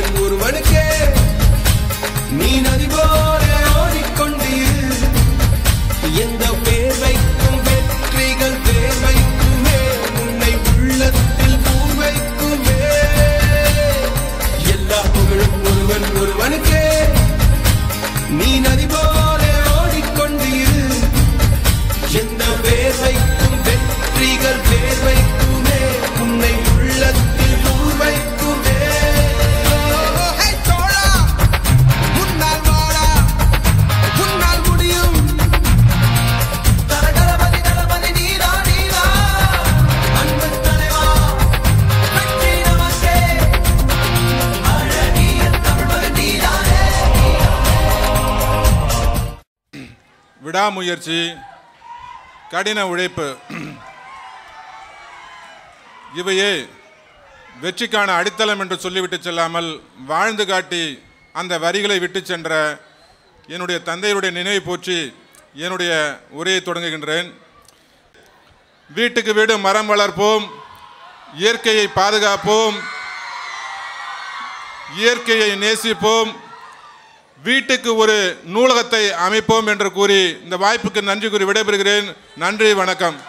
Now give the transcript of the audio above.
ஒருவனுக்கே நீ நதி போல ஓடிக்கொண்டீர் எந்த வேர்வைக்கும் வெற்றிகள் தேர்வைக்குமே உன்னை உள்ளத்தில் பூர்வைக்குமே எல்லா புகழும் ஒருவன் ஒருவனுக்கே நீ நதி போல ஓடிக்கொண்டீர் எந்த வேர்வைக்கும் வெற்றிகள் தேர்வைக்குமே உன்னை உள்ளத்தில் பூர்வைக்குமே ஹே தோழா முன்னால் வாடா உன்னால் முடியும் தரகரபதி தளபதி நீதா நீதா அன்பு தலைவா வெற்றி நமக்கே அழகிய தமிழ்மகன் நீதானே விடாமுயற்சி கடின உழைப்பு இவையே வெற்றிக்கான அடித்தளம் என்று சொல்லிவிட்டு செல்லாமல் வாழ்ந்து காட்டி அந்த வரிகளை விட்டு சென்ற என்னுடைய தந்தையுடைய நினைவை போற்றி என்னுடைய உரையை தொடங்குகின்றேன் வீட்டுக்கு வீடு மரம் வளர்ப்போம் இயற்கையை பாதுகாப்போம் இயற்கையை நேசிப்போம் வீட்டுக்கு ஒரு நூலகத்தை அமைப்போம் என்று கூறி இந்த வாய்ப்புக்கு நன்றி கூறி விடைபெறுகிறேன் நன்றி வணக்கம்